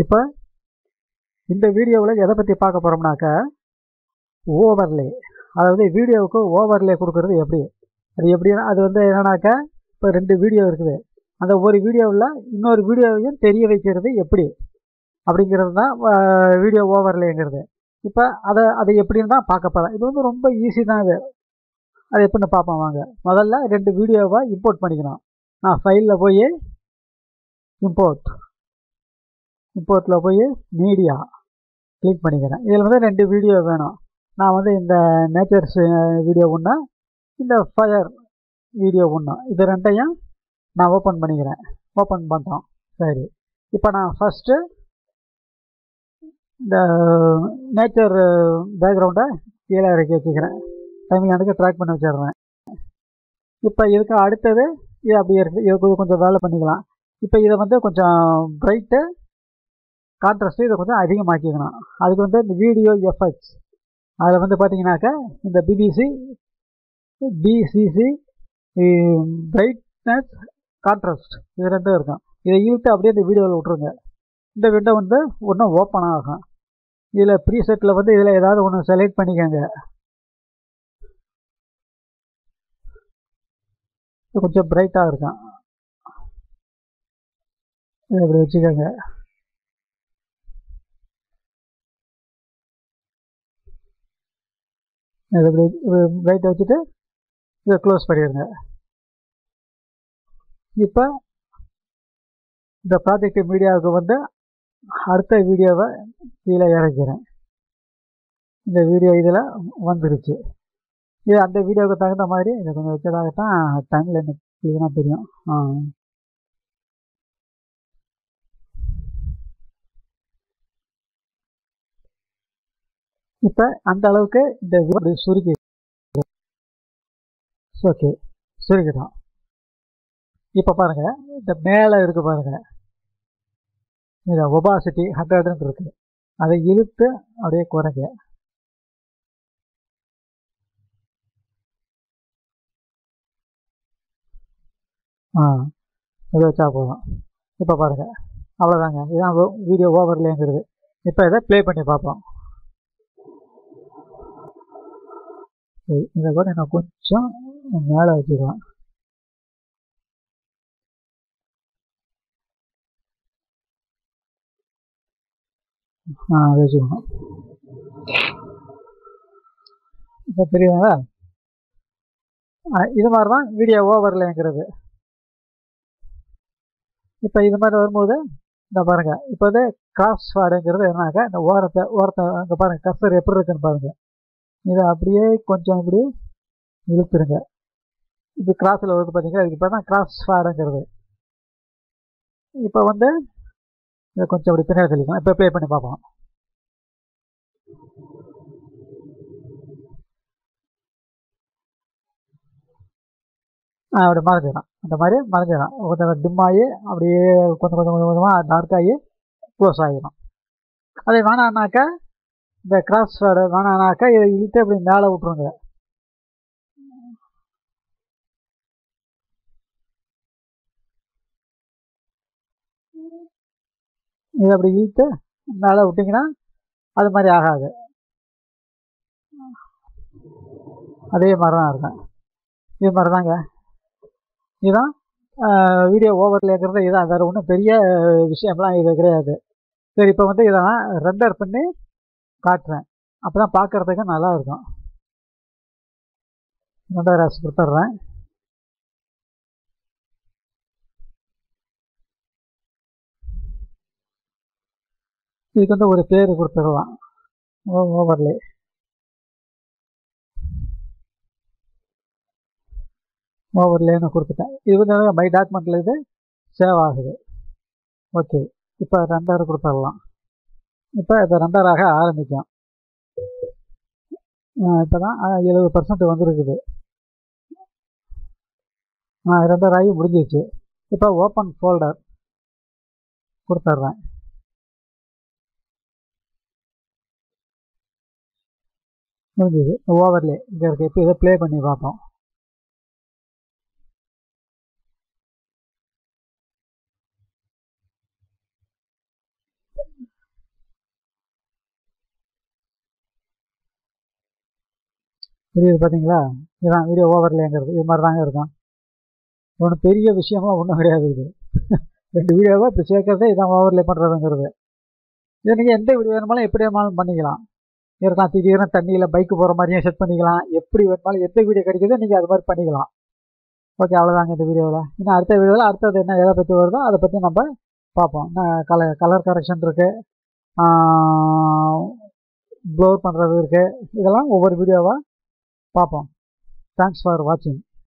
இப்போ இந்த வீடியோவில் எதை பற்றி பார்க்க போகிறோம்னாக்கா ஓவர்லே அதாவது வீடியோவுக்கு ஓவர்லே கொடுக்கறது எப்படி அது எப்படின்னா அது வந்து என்னன்னாக்கா இப்போ ரெண்டு வீடியோ இருக்குது அந்த ஒரு வீடியோவில் இன்னொரு வீடியோவையும் தெரிய வைக்கிறது எப்படி அப்படிங்கிறது தான் வீடியோ ஓவர்லேங்கிறது இப்போ அதை அதை எப்படின்னு தான் பார்க்க போகிறேன் இது வந்து ரொம்ப ஈஸி தான் இது அது எப்படின்னு பார்ப்போம் வாங்க முதல்ல ரெண்டு வீடியோவை இம்போர்ட் பண்ணிக்கணும் நான் ஃபைலில் போய் இம்போர்ட் இம்போர்ட்டில் போய் மீடியா கிளிக் பண்ணிக்கிறேன் இதில் வந்து ரெண்டு வீடியோ வேணும் நான் வந்து இந்த நேச்சர்ஸ் வீடியோ ஒன்று இந்த ஃபயர் வீடியோ ஒன்று இது ரெண்டையும் நான் ஓப்பன் பண்ணிக்கிறேன் ஓப்பன் பண்ணுறோம் சரி இப்போ நான் ஃபஸ்ட்டு இந்த நேச்சர் பேக்ரவுண்டை கீழே இறக்கி வச்சுக்கிறேன் டைம்லைனுக்கு ட்ராக் பண்ணி வச்சிடுறேன் இப்போ இதுக்கு அடுத்தது இது அப்படி இருக்குது இது கொஞ்சம் வேலை பண்ணிக்கலாம் இப்போ இதை வந்து கொஞ்சம் ப்ரைட்டு கான்ட்ராஸ்ட்டு இதை கொஞ்சம் அதிகமாக்கிக்கணும் அதுக்கு வந்து இந்த வீடியோ எஃப்எக்ஸ் அதில் வந்து பார்த்தீங்கன்னாக்கா இந்த பிபிசி பிசிசி பிரைட்னஸ் கான்ட்ராஸ்ட் இது ரெண்டும் இருக்கும் இதை இழுத்து அப்படியே இந்த வீடியோவில் விட்ருங்க இந்த விண்டோ வந்து ஒன்றும் ஓப்பன் ஆகும் இதில் ப்ரீசெட்டில் வந்து இதில் ஏதாவது ஒன்று செலக்ட் பண்ணிக்கோங்க இது கொஞ்சம் பிரைட்டாக இருக்கும் இதை இப்படி வச்சுக்கோங்க இதை இப்படி பிரைட்டை வச்சுட்டு இதை க்ளோஸ் பண்ணிடுங்க இப்போ இந்த ப்ராஜெக்ட் மீடியாவுக்கு வந்து அடுத்த வீடியோவை கீழே இறக்கிறேன் இந்த வீடியோ இதில் வந்துருச்சு இது அந்த வீடியோவுக்கு தகுந்த மாதிரி இதை கொஞ்சம் வச்சதாகத்தான் டைமில் எனக்கு இதுனா தெரியும் ஆ இப்போ அந்த அளவுக்கு இந்த வீடியோ சுருக்கி ஓகே சுருக்கிட்டோம் இப்போ பாருங்கள் இந்த மேலே இருக்குது பாருங்கள் இந்த ஒபாசிட்டி ஹண்ட்ரட்னு இருக்குது அதை இழுத்து அப்படியே குறைங்க ஆ இதை வச்சா போதும் இப்போ பாருங்கள் அவ்வளோதாங்க இதான் வீடியோ ஓவர்லேங்கிறது இப்போ இதை ப்ளே பண்ணி பார்ப்போம் இதை கூட நான் கொஞ்சம் மேலே வச்சுக்கலாம் ஆ வச்சுக்கணும் இப்போ தெரியுதுங்களா இது மாதிரி தான் வீடியோ ஓவர்லேங்கிறது இப்போ இது மாதிரி வரும்போது இந்த பாருங்கள் இப்போ வந்து கிராஸ் ஃபாடுங்கிறது என்னன்னாக்கா இந்த ஓரத்தை ஓரத்தை அங்கே பாருங்கள் கர்சர் எப்படி இருக்குன்னு பாருங்கள் இதை அப்படியே கொஞ்சம் இப்படி இழுத்துருங்க இப்போ கிராஸில் வந்து பார்த்தீங்கன்னா இதுக்கு இப்போ தான் கிராஸ் ஃபாடுங்கிறது இப்போ வந்து இதை கொஞ்சம் அப்படி பின்னாடி தெளிக்கும் இப்போ ப்ளே பண்ணி பார்ப்போம் அப்படி மறைஞ்சிடும் அந்த மாதிரி மறைஞ்சிடும் கொஞ்சம் டிம்மாகி அப்படியே கொஞ்சம் கொஞ்சம் கொஞ்சம் கொஞ்சமாக டார்க்காகி க்ளோஸ் ஆகிடும் அதே வேணான்னாக்கா இந்த கிராஸ் வேர்டு வேணான்னாக்கா இதை இழுத்து அப்படி மேலே விட்ருங்க இதை அப்படி இழுத்து மேலே விட்டிங்கன்னா அது மாதிரி ஆகாது அதே மாதிரி தான் இருக்கும் இது மாதிரி தாங்க இதுதான் வீடியோ ஓவர்லேங்கிறது இதான் வேறு ஒன்றும் பெரிய விஷயம்லாம் இது கிடையாது சரி இப்போ வந்து இதை நான் ரெண்டர் பண்ணி காட்டுறேன் அப்போ தான் பார்க்குறதுக்கு நல்லா இருக்கும் ரெண்டர் ராசி கொடுத்துட்றேன் இதுக்கு வந்து ஒரு பேர் கொடுத்துடலாம் ஓவர்லே ஓவர்லேன்னு கொடுத்துட்டேன் இது வந்து மை டாக்குமெண்ட்டில் இது சேவ் ஆகுது ஓகே இப்போ ரெண்டர் கொடுத்துடலாம் இப்போ இது ரெண்டராக ஆரம்பிக்கும் இப்போ தான் எழுபது பர்சன்ட் வந்துருக்குது ரெண்டர் ஆகி முடிஞ்சிருச்சு இப்போ ஓப்பன் ஃபோல்டர் கொடுத்துட்றேன் முடிஞ்சுது ஓவர்லே இங்கே இருக்குது இப்போ இதை ப்ளே பண்ணி பார்ப்போம் புரியுது பார்த்தீங்களா இதுதான் வீடியோ ஓவர்லேங்கிறது இது மாதிரி தாங்க இருக்கும் ஒன்றும் பெரிய விஷயம்லாம் ஒன்றும் கிடையாது இது ரெண்டு வீடியோவை இப்படி சேர்க்கறதே இதான் ஓவர்லே பண்ணுறதுங்கிறது இதை நீங்கள் எந்த வீடியோ வேணுமாலும் எப்படி வேணுமாலும் பண்ணிக்கலாம் இருக்கலாம் திடீர்னு தண்ணியில் பைக்கு போகிற மாதிரியும் செட் பண்ணிக்கலாம் எப்படி வேணுமாலும் எந்த வீடியோ கிடைக்குதோ நீங்கள் அது மாதிரி பண்ணிக்கலாம் ஓகே அவ்வளோதாங்க இந்த வீடியோவில் இன்னும் அடுத்த வீடியோவில் அடுத்தது என்ன எதை பற்றி வருதோ அதை பற்றி நம்ம பார்ப்போம் கலர் கலர் கரெக்ஷன் இருக்குது ப்ளோர் பண்ணுறது இருக்குது இதெல்லாம் ஒவ்வொரு வீடியோவாக பார்ப்போம் தேங்க்ஸ் ஃபார் வாட்சிங்